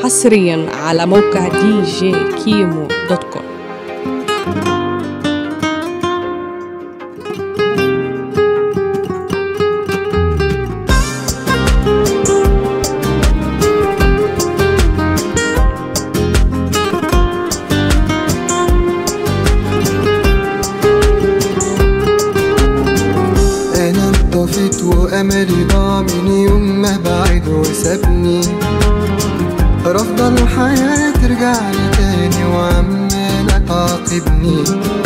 حصريا على موقع دي جي كيمو دوت كوم انا انطفيت واملي ضاع من يوم ما بعد وسابني رفض الحياة ترجع لي تاني وعمالة تعاقبني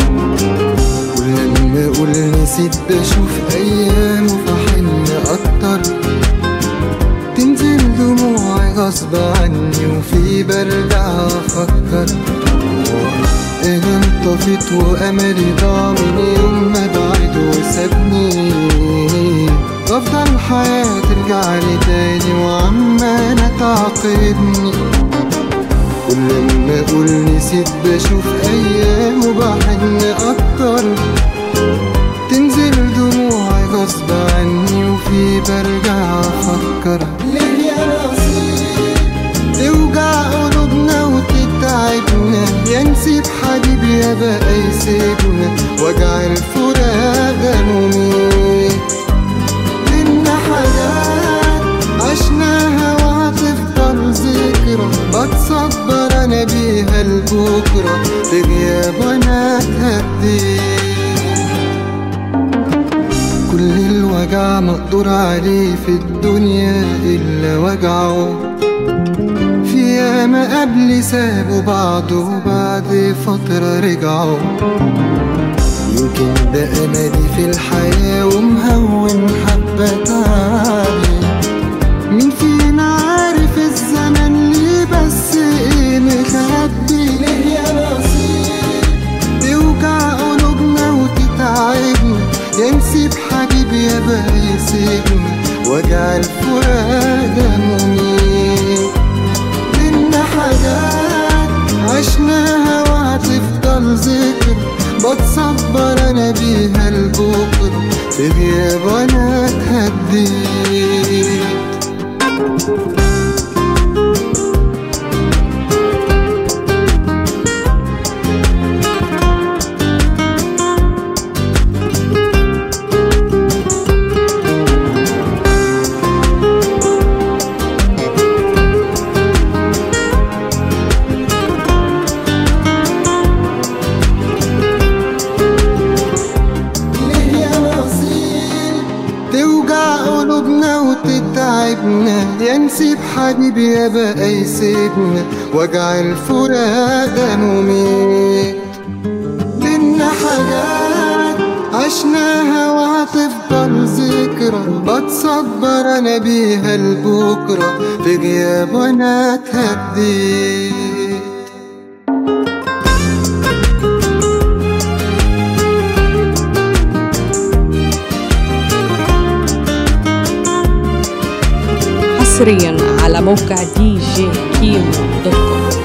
ولما اقول نسيت بشوف ايام وفحن اكتر تنزل دموعي غصب عني وفي برجع افكر انا انطفيت واملي ضاع من يوم ما بعد وسابني افضل الحياة ترجع لي تاني وعمالة تعاقبني كل ما اقول نسيت بشوف ايام وبحن اكتر تنزل دموعي غصب عني وفي برجع افكر ليه يا نصيب توجع قلوبنا وتتعبنا يا نسيب حبيبي يا بقى يسيبنا وجع الفراق ده مميت بينا حاجات عشناها وهتفضل ذكرى بتصبر انا بيها لبكرة في غياب انا اتهديت كل الوجع مقدور عليه في الدنيا الا وجعه في ياما قبل سابوا بعض وبعد فترة رجعوا يمكن ده أملي في الحياة ومهون حبة تعبي مين فينا عارف الزمن ليه بس ايه مخبي ليه يا نصيب توجع قلوبنا وتتعبنا يا نسيب حبيبي يا بقى يسيبنا وجع الفراق ده مميت بينا حاجات عشناها وهتفضل ذكر بتصبر انا بيها لبكرة في غياب انا اتهديت ليه يا نصيب توجع قلوبنا وتتعبنا يا نسيب حبيبي يا بقى يسيبنا وجع الفراق ده مميت بينا حاجات عشناها وهتفضل ذكرى بتصبر انا بيها لبكرة في غياب انا اتهديت حصريا على موقع دي جي كيمو دوت كوم